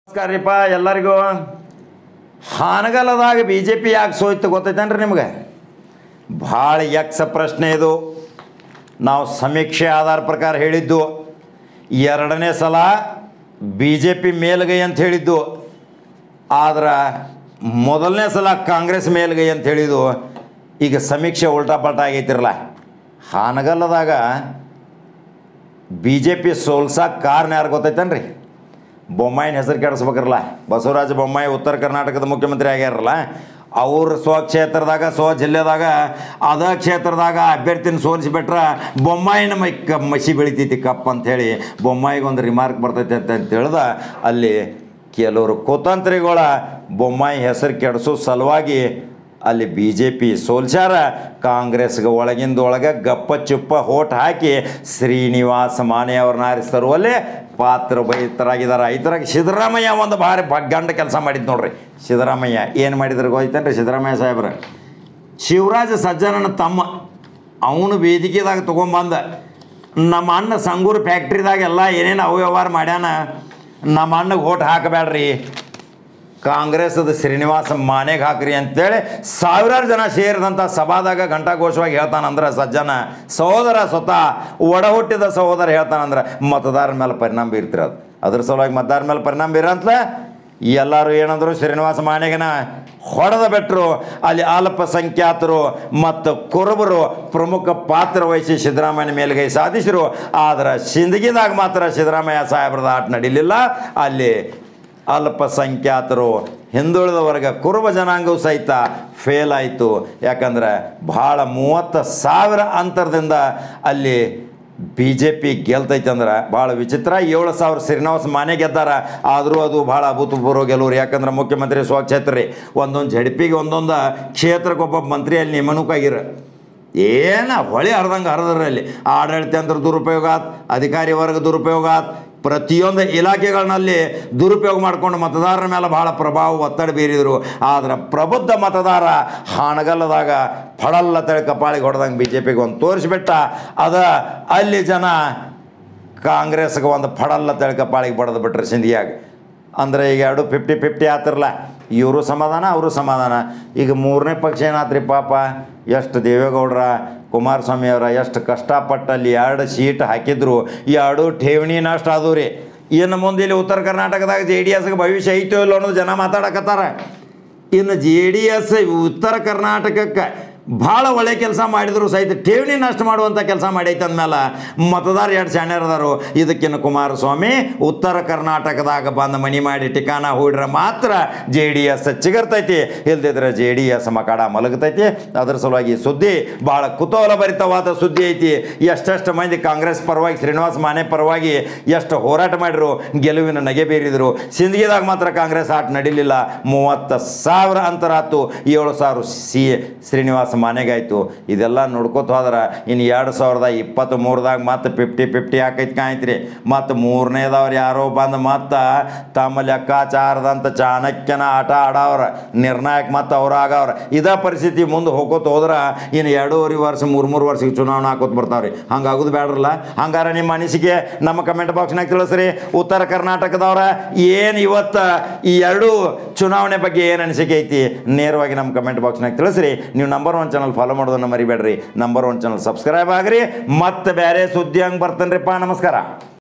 ನಮಸ್ಕಾರ ರೀಪ್ಪ ಎಲ್ಲರಿಗೂ ಹಾನಗಲದಾಗ B J P ಯಾಕೆ ಸೋಯ್ತು ಗೊತ್ತೈತೇನ್ರಿ ನಿಮ್ಗೆ ಭಾಳ ಯಕ್ಷ ಪ್ರಶ್ನೆ ಇದು ನಾವು ಸಮೀಕ್ಷೆ ಆಧಾರ ಪ್ರಕಾರ ಹೇಳಿದ್ದು ಎರಡನೇ ಸಲ ಬಿ ಜೆ ಪಿ ಮೇಲ್ಗೈ ಅಂತ ಹೇಳಿದ್ದು ಆದ್ರೆ ಮೊದಲನೇ ಸಲ ಕಾಂಗ್ರೆಸ್ ಮೇಲ್ಗೈ ಅಂತ ಹೇಳಿದ್ದು ಈಗ ಸಮೀಕ್ಷೆ ಉಲ್ಟಾ ಪಲ್ಟಾ ಆಗೈತಿರಲ್ಲ ಹಾನಗಲ್ಲದಾಗ ಬಿ ಜೆ ಪಿ ಸೋಲ್ಸಾಕ ಕಾರಣ ಯಾರು ಗೊತ್ತೈತೇನ್ರಿ ಬೊಮ್ಮಾಯಿನ ಹೆಸರು ಕೆಡಿಸ್ಬೇಕ್ರಲ್ಲ ಬಸವರಾಜ ಬೊಮ್ಮಾಯಿ ಉತ್ತರ ಕರ್ನಾಟಕದ ಮುಖ್ಯಮಂತ್ರಿ ಆಗ್ಯಾರಲ್ಲ ಅವ್ರ ಸ್ವಕ್ಷೇತ್ರದಾಗ ಸ್ವ ಜಿಲ್ಲೆದಾಗ ಅದ ಕ್ಷೇತ್ರದಾಗ ಅಭ್ಯರ್ಥಿನ ಸೋಲಿಸಿಬಿಟ್ರೆ ಬೊಮ್ಮಾಯಿನ ಮೈ ಕ ಮಸಿ ಬೆಳಿತೈತಿ ಕಪ್ ಅಂಥೇಳಿ ಬೊಮ್ಮಾಯಿಗೆ ಒಂದು ರಿಮಾರ್ಕ್ ಬರ್ತೈತೆ ಅಂತ ಅಂತ ಹೇಳ್ದ ಅಲ್ಲಿ ಕೆಲವರು ಕುತಂತ್ರಿಗಳ ಬೊಮ್ಮಾಯಿ ಹೆಸರು ಕೆಡಿಸೋ ಸಲುವಾಗಿ ಅಲ್ಲಿ ಬಿ ಜೆ ಪಿ ಸೋಲ್ಸ್ಯಾರ ಕಾಂಗ್ರೆಸ್ಗೆ ಒಳಗಿಂದ ಒಳಗೆ ಗಪ್ಪ ಚುಪ್ಪ ಹೋಟ್ ಹಾಕಿ ಶ್ರೀನಿವಾಸ ಮಾನೆ ಅವ್ರನ್ನ ಆರಿಸ್ತರುವಲ್ಲೇ ಪಾತ್ರ ಬೈತರಾಗಿದ್ದಾರೆ ಇದ್ರಾಗ ಸಿದ್ದರಾಮಯ್ಯ ಒಂದು ಭಾರಿ ಬ ಗಂಡ ಕೆಲಸ ಮಾಡಿದ್ದು ನೋಡ್ರಿ ಸಿದ್ದರಾಮಯ್ಯ ಏನು ಮಾಡಿದ್ರು ಗೊತ್ತೇನ್ರಿ ಸಿದ್ದರಾಮಯ್ಯ ಸಾಹೇಬ್ರ ಶಿವರಾಜ ಸಜ್ಜನನ ತಮ್ಮ ಅವನು ವೇದಿಕೆದಾಗ ತೊಗೊಂಬಂದ ನಮ್ಮ ಅಣ್ಣ ಸಂಗೂರು ಫ್ಯಾಕ್ಟ್ರಿದಾಗ ಎಲ್ಲ ಏನೇನು ಅವ್ಯವಹಾರ ಮಾಡ್ಯಾನ ನಮ್ಮ ಅಣ್ಣಗೆ ಓಟ್ ಹಾಕಬೇಡ್ರಿ ಕಾಂಗ್ರೆಸ್ದ ಶ್ರೀನಿವಾಸ ಮಾನೆಗೆ ಹಾಕ್ರಿ ಅಂತೇಳಿ ಸಾವಿರಾರು ಜನ ಸೇರಿದಂಥ ಸಭಾದಾಗ ಘಂಟಾಘೋಷವಾಗಿ ಹೇಳ್ತಾನಂದ್ರೆ ಸಜ್ಜನ ಸಹೋದರ ಸ್ವತಃ ಒಡ ಹುಟ್ಟಿದ ಸಹೋದರ ಹೇಳ್ತಾನಂದ್ರೆ ಮತದಾರರ ಮೇಲೆ ಪರಿಣಾಮ ಬೀರ್ತಿರ ಅದು ಅದ್ರ ಸಲುವಾಗಿ ಮತದಾರರ ಮೇಲೆ ಪರಿಣಾಮ ಬೀರಂತಲ ಎಲ್ಲರೂ ಏನಂದ್ರು ಶ್ರೀನಿವಾಸ ಮಾನೆಗನ ಹೊಡೆದ ಬಿಟ್ಟರು ಅಲ್ಲಿ ಅಲ್ಪಸಂಖ್ಯಾತರು ಮತ್ತು ಕುರುಬರು ಪ್ರಮುಖ ಪಾತ್ರ ವಹಿಸಿ ಸಿದ್ದರಾಮಯ್ಯ ಮೇಲ್ಗೈ ಸಾಧಿಸಿರು ಆದ್ರೆ ಸಿಂದಗಿದಾಗ ಮಾತ್ರ ಸಿದ್ದರಾಮಯ್ಯ ಸಾಹೇಬ್ರದ ಆಟ ನಡೀಲಿಲ್ಲ ಅಲ್ಲಿ ಅಲ್ಪಸಂಖ್ಯಾತರು ಹಿಂದುಳಿದ ವರ್ಗ ಕುರುಬ ಜನಾಂಗವು ಸಹಿತ ಫೇಲ್ ಆಯಿತು ಯಾಕಂದ್ರೆ ಭಾಳ ಮೂವತ್ತು ಸಾವಿರ ಅಂತರದಿಂದ ಅಲ್ಲಿ ಬಿ ಜೆ ಪಿ ಗೆಲ್ತೈತೆ ಅಂದ್ರೆ ಭಾಳ ವಿಚಿತ್ರ ಏಳು ಸಾವಿರ ಶ್ರೀನಿವಾಸ ಮಾನೆ ಗೆದ್ದಾರ ಆದರೂ ಅದು ಭಾಳ ಅಭೂತಪೂರ್ವ ಗೆಲುವು ರೀ ಯಾಕಂದ್ರೆ ಮುಖ್ಯಮಂತ್ರಿ ಸ್ವಕ್ಷೇತ್ರ ರೀ ಒಂದೊಂದು ಝಡ್ಪಿಗೆ ಒಂದೊಂದು ಕ್ಷೇತ್ರಕ್ಕೊಬ್ಬ ಮಂತ್ರಿ ಅಲ್ಲಿ ನೇಮನಕ್ಕಾಗಿರ ಏನ ಹೊಳೆ ಹರಿದಂಗೆ ಹರಿದ್ರಲ್ಲಿ ಆಡಳಿತ ಅಂದ್ರೆ ದುರುಪಯೋಗ ಆತ್ ಅಧಿಕಾರಿ ವರ್ಗ ದುರುಪಯೋಗ ಆತ್ ಪ್ರತಿಯೊಂದು ಇಲಾಖೆಗಳನ್ನಲ್ಲಿ ದುರುಪಯೋಗ ಮಾಡಿಕೊಂಡು ಮತದಾರರ ಮೇಲೆ ಭಾಳ ಪ್ರಭಾವ ಒತ್ತಡ ಬೀರಿದರು ಆದ್ರೆ ಪ್ರಬುದ್ಧ ಮತದಾರ ಹಾನಗಲ್ಲದಾಗ ಫಡಲ್ಲ ತಳಿ ಕಪಾಳಿಗೆ ಹೊಡೆದಂಗೆ ಬಿ ಜೆ ಪಿಗೆ ಒಂದು ತೋರಿಸ್ಬಿಟ್ಟ ಅದ ಅಲ್ಲಿ ಜನ ಕಾಂಗ್ರೆಸ್ಗೆ ಒಂದು ಫಡಲ್ಲ ತಳಿ ಕಪಾಳಿಗೆ ಬಡದು ಬಿಟ್ರೆ ಸಿಂಧಿಯಾಗ ಅಂದರೆ ಈಗ ಎರಡು ಫಿಫ್ಟಿ ಫಿಫ್ಟಿ ಆತಿರಲ್ಲ ಇವರು ಸಮಾಧಾನ ಅವರು ಸಮಾಧಾನ ಈಗ ಮೂರನೇ ಪಕ್ಷ ಏನಾತ್ರಿ ಪಾಪ ಎಷ್ಟು ದೇವೇಗೌಡರ ಕುಮಾರಸ್ವಾಮಿ ಅವರ ಎಷ್ಟು ಕಷ್ಟಪಟ್ಟು ಅಲ್ಲಿ ಎರಡು ಸೀಟ್ ಹಾಕಿದ್ರು ಎರಡು ಠೇವಣಿನಷ್ಟು ಆದವು ರೀ ಇನ್ನು ಮುಂದೆ ಇಲ್ಲಿ ಉತ್ತರ ಕರ್ನಾಟಕದಾಗ ಜೆ ಡಿ ಎಸ್ಗೆ ಭವಿಷ್ಯ ಐತೋ ಇಲ್ಲ ಅನ್ನೋದು ಜನ ಮಾತಾಡಕತ್ತಾರ ಇನ್ನು ಜೆ ಡಿ ಎಸ್ ಉತ್ತರ ಕರ್ನಾಟಕಕ್ಕೆ ಭಾಳ ಒಳ್ಳೆ ಕೆಲಸ ಮಾಡಿದ್ರು ಸಹಿತ ಠೇವಣಿ ನಷ್ಟ ಮಾಡುವಂಥ ಕೆಲಸ ಮಾಡೈತೆ ಅಂದಮೇಲೆ ಮತದಾರ ಎರಡು ಶಾಣ್ಯರದಾರು ಇದಕ್ಕಿನ್ನು ಕುಮಾರಸ್ವಾಮಿ ಉತ್ತರ ಕರ್ನಾಟಕದಾಗ ಬಂದು ಮನಿ ಮಾಡಿ ಟಿಕಾನ ಹೂಡ್ರೆ ಮಾತ್ರ ಜೆ ಡಿ ಎಸ್ ಚಿಗರ್ತೈತಿ ಇಲ್ದಿದ್ರೆ ಜೆ ಡಿ ಎಸ್ ಮಕಾಡ ಮಲಗತೈತಿ ಅದ್ರ ಸಲುವಾಗಿ ಈ ಸುದ್ದಿ ಭಾಳ ಕುತೂಹಲ ಭರಿತವಾದ ಸುದ್ದಿ ಐತಿ ಎಷ್ಟೆಷ್ಟು ಮಂದಿ ಕಾಂಗ್ರೆಸ್ ಪರವಾಗಿ ಶ್ರೀನಿವಾಸ ಮಾನೆ ಪರವಾಗಿ ಎಷ್ಟು ಹೋರಾಟ ಮಾಡಿದ್ರು ಗೆಲುವಿನ ನಗೆ ಬೀರಿದ್ರು ಸಿಂದಗಿದಾಗ ಮಾತ್ರ ಕಾಂಗ್ರೆಸ್ ಆಟ ನಡೀಲಿಲ್ಲ ಮೂವತ್ತು ಸಾವಿರ ಅಂತರ ಆತು ಏಳು ಸಾವಿರ ಸಿ ಶ್ರೀನಿವಾಸ ಮಾನೆಗಾಯ್ತು ಇದೆಲ್ಲ ನೋಡ್ಕೋತ ಹೋದ್ರೆ ಇನ್ನು ಎರಡು ಸಾವಿರದ ಇಪ್ಪತ್ತ್ ಮೂರದಾಗ ಮತ್ತೆ ಫಿಫ್ಟಿ ಫಿಫ್ಟಿ ಹಾಕೈತಿ ಕಾಯ್ತ್ರಿ ಮತ್ತು ಮೂರನೇದವ್ರು ಯಾರೋ ಬಂದು ಮತ್ತೆ ತಮ್ಮ ಲೆಕ್ಕಾಚಾರದಂತ ಚಾಣಕ್ಯನ ಆಟ ಆಡವ್ರ ನಿರ್ಣಾಯಕ ಮತ್ತು ಅವ್ರು ಆಗವ್ರ ಇದೇ ಪರಿಸ್ಥಿತಿ ಮುಂದೆ ಹೋಗೋತ ಹೋದ್ರೆ ಇನ್ನು ಎರಡೂವರೆ ವರ್ಷ ಮೂರು ಮೂರು ವರ್ಷಕ್ಕೆ ಚುನಾವಣೆ ಹಾಕೋತ ಬರ್ತಾವ್ರಿ ಹಂಗಾಗೋದು ಬೇಡ್ರಲ್ಲ ಹಂಗಾರೆ ನಿಮ್ಮ ಅನಿಸಿಕೆ ನಮ್ಮ ಕಮೆಂಟ್ ಬಾಕ್ಸ್ನಾಗ ತಿಳಿಸ್ರಿ ಉತ್ತರ ಕರ್ನಾಟಕದವ್ರ ಏನು ಇವತ್ತು ಈ ಎರಡು ಚುನಾವಣೆ ಬಗ್ಗೆ ಏನು ಅನಿಸಿಕೆ ಐತಿ ನೇರವಾಗಿ ನಮ್ಮ ಕಮೆಂಟ್ ಬಾಕ್ಸ್ನಾಗ ತಿಳಿಸ್ರಿ ನೀವು ನಂಬರ್ ಒನ್ ಚಾನಲ್ ಫಾಲೋ ಮಾಡೋದನ್ನ ಮರಿಬೇಡ್ರಿ ನಂಬರ್ ಒನ್ ಚಾನಲ್ ಸಬ್ಸ್ಕ್ರೈಬ್ ಆಗ್ರಿ ಮತ್ತೆ ಬೇರೆ ಸುದ್ದಿ ಹಂಗೆ ಬರ್ತೇನೆ ನಮಸ್ಕಾರ